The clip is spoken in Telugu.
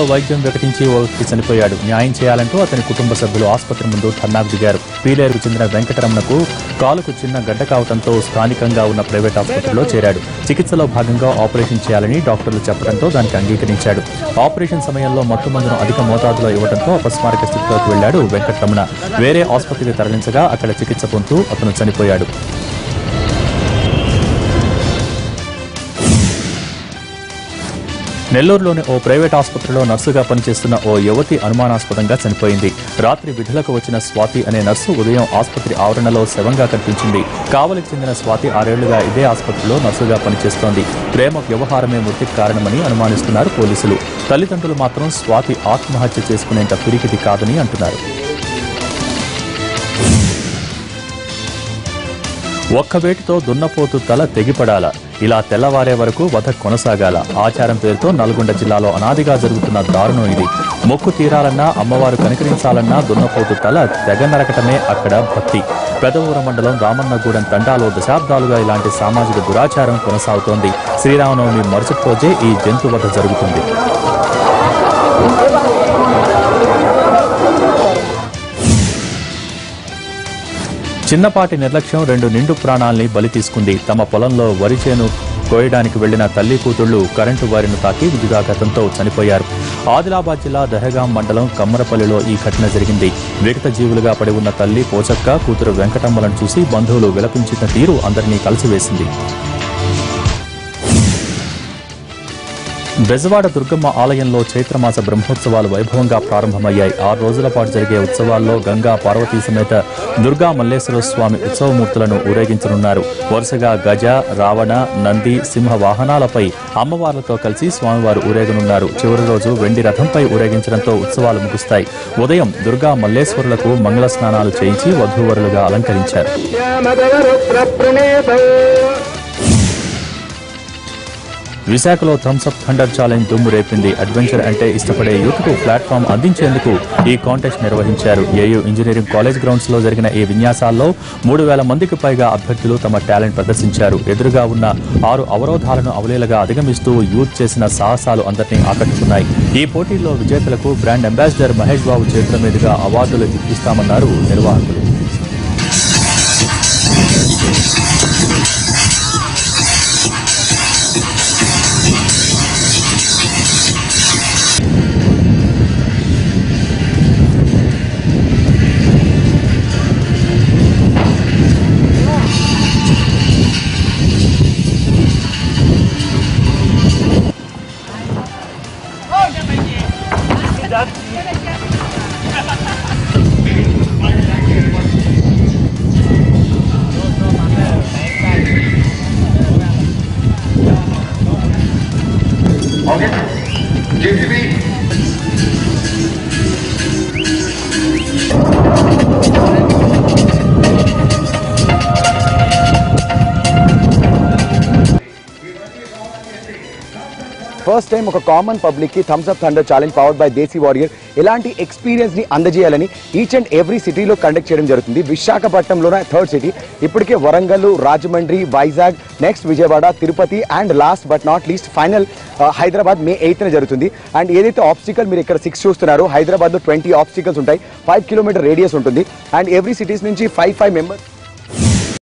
వైద్యం వికటించి ఓ వ్యక్తి చనిపోయాడు న్యాయం చేయాలంటూ అతని కుటుంబ సభ్యులు ఆసుపత్రి ముందు ధర్నాకు దిగారు పీలేరుకు చెందిన వెంకటరమణకు కాలుకు చిన్న గడ్డ కావడంతో స్థానికంగా ఉన్న ప్రైవేట్ ఆసుపత్రిలో చేరాడు చికిత్సలో భాగంగా ఆపరేషన్ చేయాలని డాక్టర్లు చెప్పడంతో దానికి అంగీకరించాడు ఆపరేషన్ సమయంలో మత్తుమందును అధిక మోతాదులో ఇవ్వడంతో అపస్మారక స్థితిలోకి వెళ్లాడు వెంకటరమణ వేరే ఆసుపత్రికి తరలించగా అక్కడ చికిత్స పొందుతూ అతను చనిపోయాడు నెల్లూరులోని ఓ ప్రైవేట్ ఆసుపత్రిలో నర్సుగా పనిచేస్తున్న ఓ యువతి అనుమానాస్పదంగా చనిపోయింది రాత్రి విధులకు వచ్చిన స్వాతి అనే నర్సు ఉదయం ఆసుపత్రి ఆవరణలో శవంగా కనిపించింది కావలికి చెందిన స్వాతి ఆరేళ్లుగా ఇదే ఆసుపత్రిలో నర్సుగా పనిచేస్తోంది ప్రేమ వ్యవహారమే మృతికి కారణమని అనుమానిస్తున్నారు పోలీసులు తల్లిదండ్రులు మాత్రం స్వాతి ఆత్మహత్య చేసుకునేంత పిరికిది కాదని అంటున్నారు ఒక్క వేటితో దున్నపోతు తల తెగిపడాల ఇలా తెల్లవారే వరకు వధ కొనసాగాల ఆచారం పేరుతో నల్గొండ జిల్లాలో అనాదిగా జరుగుతున్న దారుణం ఇది మొక్కు తీరాలన్నా అమ్మవారు కనికరించాలన్నా దున్నపోతు తల తెగ నరకటమే అక్కడ భక్తి పెదవూర మండలం రామన్నగూడెం తండాలో దశాబ్దాలుగా ఇలాంటి సామాజిక దురాచారం కొనసాగుతోంది శ్రీరామనవమి మరుసటి రోజే ఈ జంతు వధ జరుగుతుంది చిన్నపాటి నిర్లక్ష్యం రెండు నిండు ప్రాణాల్ని బలి తీసుకుంది తమ పొలంలో వరి చేను కోయడానికి వెళ్లిన తల్లి కూతుళ్లు కరెంటు వారిని తాకి విద్యుదాఘాతంతో చనిపోయారు ఆదిలాబాద్ జిల్లా దహగాం మండలం కమ్మరపల్లిలో ఈ ఘటన జరిగింది విగత జీవులుగా పడి ఉన్న తల్లి పోచక్క కూతురు వెంకటమ్మలను చూసి బంధువులు విలపించిన తీరు అందరినీ కలిసివేసింది బెజవాడ దుర్గమ్మ ఆలయంలో చైత్రమాస బ్రహ్మోత్సవాలు వైభవంగా ప్రారంభమయ్యాయి ఆరు రోజుల పాటు జరిగే ఉత్సవాల్లో గంగా పార్వతీ సమేత దుర్గా మల్లేశ్వర స్వామి ఉత్సవమూర్తులను ఊరేగించనున్నారు వరుసగా గజ రావణ నంది సింహ వాహనాలపై అమ్మవార్లతో కలిసి స్వామివారు ఊరేగనున్నారు చివరి రోజు వెండి రథంపై ఊరేగించడంతో ఉత్సవాలు ముగుస్తాయి ఉదయం దుర్గా మల్లేశ్వరులకు మంగళ స్నానాలు చేయించి వధూవరులుగా అలంకరించారు విశాఖలో థమ్స్అప్ థండర్ ఛాలెంజ్ దుమ్ము రేపింది అడ్వెంచర్ అంటే ఇష్టపడే యూత్కు ప్లాట్ఫామ్ అందించేందుకు ఈ కాంటెస్ట్ నిర్వహించారు ఏయూ ఇంజనీరింగ్ కాలేజ్ గ్రౌండ్స్ లో జరిగిన ఈ విన్యాసాల్లో మూడు వేల మందికి పైగా అభ్యర్థులు తమ టాలెంట్ ప్రదర్శించారు ఎదురుగా ఉన్న ఆరు అవరోధాలను అవలీలగా అధిగమిస్తూ యూత్ చేసిన సాహసాలు అందరినీ ఆకట్టుకున్నాయి ఈ పోటీల్లో విజేతలకు బ్రాండ్ అంబాసిడర్ మహేష్ బాబు చేతుల మీదుగా అవార్డులు ఇప్పిస్తామన్నారు నిర్వాహకులు Okay? JCB. ఫస్ట్ టైం ఒక కామన్ పబ్లిక్ కి thums up thunder challenge powered by Desi warrior ఇలాంటి ఎక్స్పీరియన్స్ ని అందజేయాలని ఈచ్ అండ్ ఎవ్రీ సిటీలో కండక్ట్ చేయడం జరుగుతుంది విశాఖపట్నంలోనే థర్డ్ సిటీ ఇప్పటికే Warangal Rajahmundry Vizag next Vijayawada Tirupati and last but not least final Hyderabad May eighth జరుగుతుంది అండ్ ఏదైతే ఆబ్స్టికల్ మీరు ఇక్కడ సిక్స్ చూస్తున్నారో హైదరాబాద్ లో ట్వంటీ ఆబ్స్టికల్స్ ఉంటాయి ఫైవ్ కిలోమీటర్ రేడియస్ ఉంటుంది అండ్ ఎవ్రీ సిటీస్ నుంచి ఫైవ్ ఫైవ్ మెంబర్స్